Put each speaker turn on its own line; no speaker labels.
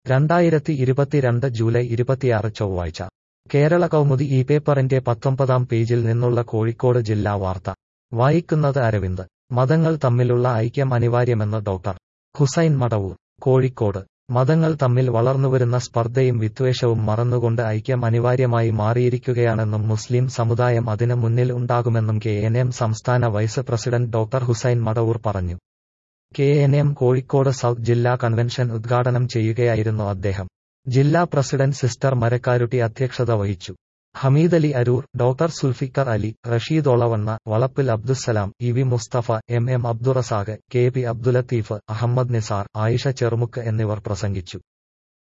രണ്ടായിരത്തി ഇരുപത്തിരണ്ട് ജൂലൈ ഇരുപത്തിയാറ് ചൊവ്വാഴ്ച കേരള കൗമുദി ഈ പേപ്പറിന്റെ പത്തൊമ്പതാം പേജിൽ നിന്നുള്ള കോഴിക്കോട് ജില്ലാ വാർത്ത വായിക്കുന്നത് അരവിന്ദ് മതങ്ങൾ തമ്മിലുള്ള ഐക്യം അനിവാര്യമെന്ന് ഡോക്ടർ ഹുസൈൻ മടവൂർ കോഴിക്കോട് മതങ്ങൾ തമ്മിൽ വളർന്നുവരുന്ന സ്പർദ്ധയും വിദ്വേഷവും മറന്നുകൊണ്ട് ഐക്യം അനിവാര്യമായി മാറിയിരിക്കുകയാണെന്നും മുസ്ലിം സമുദായം അതിന് മുന്നിൽ ഉണ്ടാകുമെന്നും കെ എൻ എം സംസ്ഥാന vice president doctor Hussain Madavoor പറഞ്ഞു K N M Kozhikode south ജില്ലാ കൺവെൻഷൻ ഉദ്ഘാടനം ചെയ്യുകയായിരുന്നു അദ്ദേഹം ജില്ലാ പ്രസിഡന്റ് സിസ്റ്റർ മരക്കാരുട്ടി അധ്യക്ഷത വഹിച്ചു Hameedali Aroor doctor Zulfikar Ali Rasheed Olavanna Valappil Abdussalam E V Mustafa M M Abdurazak K P Abdullatheef Ahammed Nisar Ayisha Cherumukku എന്നിവർ പ്രസംഗിച്ചു